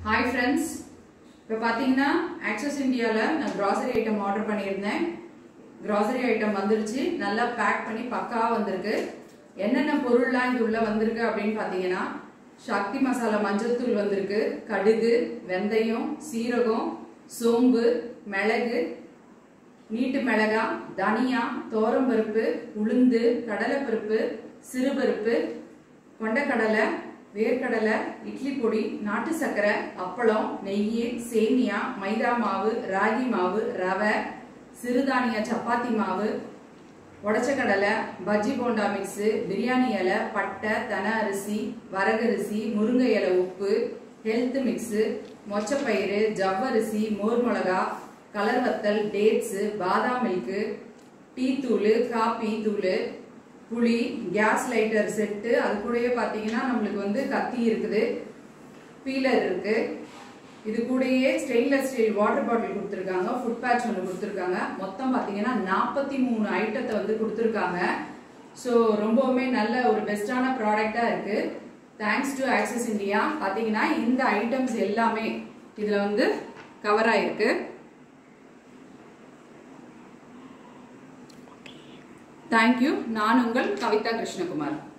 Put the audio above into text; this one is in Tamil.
ஹாய் ஃப்ரெண்ட்ஸ் இப்போ பார்த்தீங்கன்னா ஆக்சஸ் இந்தியாவில் நான் கிராசரி ஐட்டம் ஆர்டர் பண்ணியிருந்தேன் கிராசரி ஐட்டம் வந்துருச்சு நல்லா பேக் பண்ணி பக்காவாக வந்திருக்கு என்னென்ன பொருள்லாம் இது உள்ள வந்திருக்கு அப்படின்னு பார்த்தீங்கன்னா சக்தி மசாலா மஞ்சள் தூள் வந்திருக்கு கடுகு வெந்தயம் சீரகம் சோம்பு மிளகு நீட்டு மிளகா தனியா தோரம்பருப்பு உளுந்து கடலைப்பருப்பு சிறுபருப்பு கொண்டக்கடலை வேர்க்கடலை இட்லி பொடி நாட்டு சர்க்கரை அப்பளம் நெய் சேமியா மைதா மாவு ராகி மாவு ரவை சிறுதானிய சப்பாத்தி மாவு உடச்ச கடலை பஜ்ஜி போண்டா மிக்ஸு பிரியாணி இலை பட்டை தன அரிசி வரகரிசி முருங்கை இலை உப்பு ஹெல்த் மிக்ஸு மொச்சப்பயிறு ஜவ்வரிசி மோர் மிளகா கலர் வத்தல் டேட்ஸு பாதாம் மில்க்கு டீ தூள் காப்பி தூள் புளி கேஸ் லைட்டர் செட்டு அது கூடயே பார்த்தீங்கன்னா நம்மளுக்கு வந்து கத்தி இருக்குது பீலர் இருக்கு இது கூடயே ஸ்டெயின்லெஸ் ஸ்டீல் வாட்டர் பாட்டில் கொடுத்துருக்காங்க ஃபுட் பேட்ச் ஒன்று கொடுத்துருக்காங்க மொத்தம் பார்த்தீங்கன்னா நாற்பத்தி மூணு ஐட்டத்தை வந்து கொடுத்துருக்காங்க ஸோ ரொம்பவுமே நல்ல ஒரு பெஸ்டான ப்ராடக்டாக இருக்கு தேங்க்ஸ் டு ஆக்சஸ் இந்தியா பார்த்தீங்கன்னா இந்த ஐட்டம்ஸ் எல்லாமே இதில் வந்து கவர் ஆயிருக்கு தேங்க்யூ நான் உங்கள் கவிதா கிருஷ்ணகுமார்